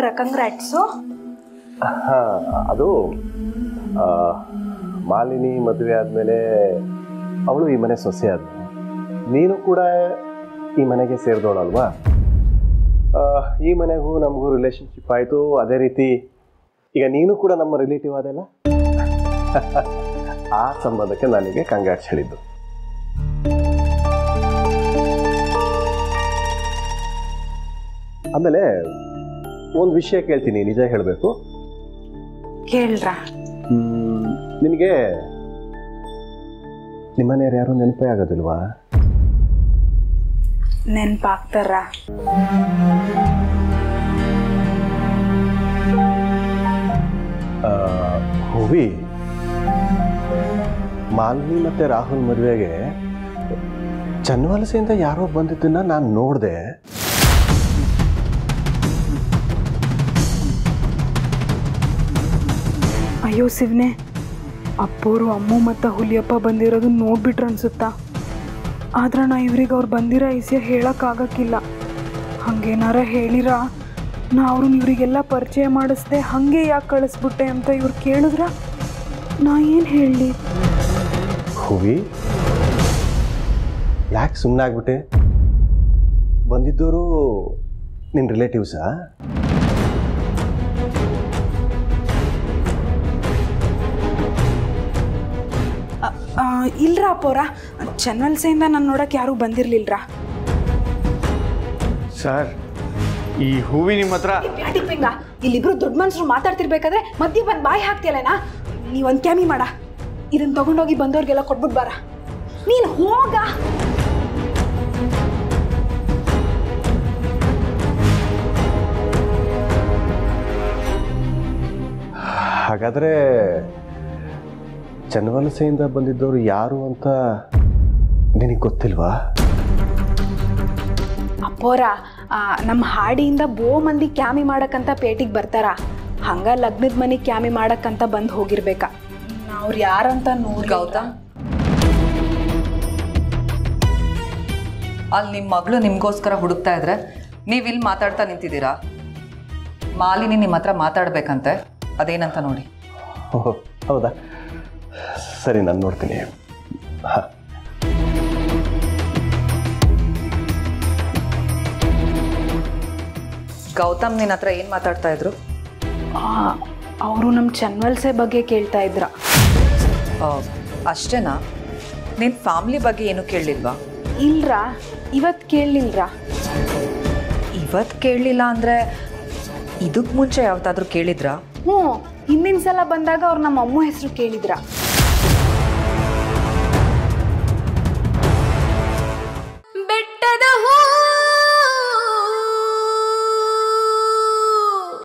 ಕಂಗ್ರಾಟ್ಸು ಹಾಂ ಅದು ಆ, ಮಾಲಿನಿ ಮದುವೆ ಆದಮೇಲೆ ಅವಳು ಈ ಮನೆ ಸೊಸೆ ಆದ ನೀನು ಕೂಡ ಈ ಮನೆಗೆ ಸೇರಿದವಳಲ್ವಾ ಈ ಮನೆಗೂ ನಮಗೂ ರಿಲೇಶನ್ಶಿಪ್ ಆಯಿತು ಅದೇ ರೀತಿ ಈಗ ನೀನು ಕೂಡ ನಮ್ಮ ರಿಲೇಟಿವ್ ಆದಲ್ಲ ಆ ಸಂಬಂಧಕ್ಕೆ ನನಗೆ ಕಂಗ್ರಾಟ್ಸ್ ಹೇಳಿದ್ದು ಆಮೇಲೆ ಒಂದು ವಿಷಯ ಕೇಳ್ತೀನಿ ನಿಜ ಹೇಳಬೇಕು ಕೇಳ್ರ ನಿನಗೆ ನಿಮ್ಮನೆಯವ್ರು ಯಾರು ನೆನಪೇ ಆಗೋದಿಲ್ವಾ ನೆನ್ಪಾಗ್ತಾರ ಆ, ಹೂವಿ ಮಾಲಿನಿ ಮತ್ತೆ ರಾಹುಲ್ ಮದುವೆಗೆ ಚನ್ನವಲಸೆಯಿಂದ ಯಾರೋ ಬಂದಿದ್ದನ್ನ ನಾನು ನೋಡಿದೆ ಅಯ್ಯೋ ಶಿವನೆ ಅಪ್ಪೋರು ಅಮ್ಮು ಮತ್ತು ಹುಲಿಯಪ್ಪ ಬಂದಿರೋದು ನೋಡ್ಬಿಟ್ರು ಅನ್ಸುತ್ತಾ ಆದ್ರೆ ನಾ ಇವ್ರಿಗೆ ಅವ್ರು ಬಂದಿರೋ ವಿಷಯ ಹೇಳೋಕ್ಕಾಗಕ್ಕಿಲ್ಲ ಹಂಗೇನಾರ ಹೇಳಿರ ನಾ ಅವ್ರನ್ನ ಇವರಿಗೆಲ್ಲ ಪರಿಚಯ ಮಾಡಿಸ್ದೆ ಹಾಗೆ ಯಾಕೆ ಕಳಿಸ್ಬಿಟ್ಟೆ ಅಂತ ಇವ್ರು ಕೇಳಿದ್ರ ನಾ ಏನು ಹೇಳಲಿ ಹೂವಿ ಯಾಕೆ ಸುಮ್ಮನೆ ಆಗ್ಬಿಟ್ಟೆ ಬಂದಿದ್ದವರು ನಿನ್ನ ರಿಲೇಟಿವ್ಸಾ ಇಲ್ರ ಅಪ್ಪೋರ ಚನ್ನಲ್ಸೆಯಿಂದ ನಾನು ನೋಡಕ್ಕೆ ಯಾರೂ ಬಂದಿರ್ಲಿಲ್ರ ಸರ್ ಈ ಹೂವಿ ನಿಮ್ಮ ಹತ್ರ ಬ್ಯಾಟಿ ಪಿಂಗ ಇಲ್ಲಿಬ್ರು ದೊಡ್ಡ ಮನುಷ್ಯರು ಮಾತಾಡ್ತಿರ್ಬೇಕಾದ್ರೆ ಮಧ್ಯೆ ಬಂದು ಬಾಯಿ ಹಾಕ್ತಿಯಲ್ಲನಾ ನೀವೊಂದು ಕ್ಯಾಮಿ ಮಾಡ ಇದನ್ನ ತಗೊಂಡೋಗಿ ಬಂದವ್ರಿಗೆಲ್ಲ ಕೊಟ್ಬಿಟ್ ಬಾರ ನೀನು ಹೋಗ ಹಾಗಾದರೆ ಚನ್ನವಲಸೆಯಿಂದ ಬಂದಿದ್ದವರು ಯಾರು ಅಂತ ನಿನಗೆ ಗೊತ್ತಿಲ್ವಾ ಅಪ್ಪೋರ ನಮ್ಮ ಹಾಡಿಯಿಂದ ಬೋ ಮಂದಿ ಕ್ಯಾಮಿ ಮಾಡಕ್ಕಂತ ಪೇಟಿಗೆ ಬರ್ತಾರ ಹಂಗ ಲಗ್ನದ ಮನೆ ಕ್ಯಾಮಿ ಮಾಡಕ್ಕಂತ ಬಂದು ಹೋಗಿರ್ಬೇಕ ಅವ್ರು ಯಾರಂತ ನೋಡಿ ಗೌತಮ್ ಅಲ್ಲಿ ನಿಮ್ಮ ಮಗಳು ನಿಮಗೋಸ್ಕರ ಹುಡುಕ್ತಾ ಇದ್ರೆ ನೀವು ಇಲ್ಲಿ ಮಾತಾಡ್ತಾ ನಿಂತಿದ್ದೀರಾ ಮಾಲಿನಿ ನಿಮ್ಮ ಹತ್ರ ಮಾತಾಡ್ಬೇಕಂತೆ ಅದೇನಂತ ನೋಡಿ ಓಹ್, ಹೌದಾ ಸರಿ ನಾನು ನೋಡ್ತೀನಿ ಹಾಂ ಗೌತಮ್ ನಿನ್ನ ಹತ್ರ ಏನು ಮಾತಾಡ್ತಾ ಇದ್ರು ಅವರು ನಮ್ಮ ಚನ್ವಲ್ಸೆ ಬಗ್ಗೆ ಕೇಳ್ತಾ ಇದ್ರ ಆ, ಅಷ್ಟೇನಾ ನಿನ್ನ ಫ್ಯಾಮ್ಲಿ ಬಗ್ಗೆ ಏನು ಕೇಳಲಿಲ್ವಾ ಇಲ್ರ ಇವತ್ತು ಕೇಳಲಿಲ್ರ ಇವತ್ತು ಕೇಳಲಿಲ್ಲ ಅಂದರೆ ಇದಕ್ಕೆ ಮುಂಚೆ ಯಾವತ್ತಾದ್ರೂ ಕೇಳಿದ್ರಾ ಹ್ಞೂ ಹಿಂದಿನ ಸಲ ಬಂದಾಗ ಅವ್ರು ನಮ್ಮ ಅಮ್ಮ ಹೆಸರು ಕೇಳಿದ್ರ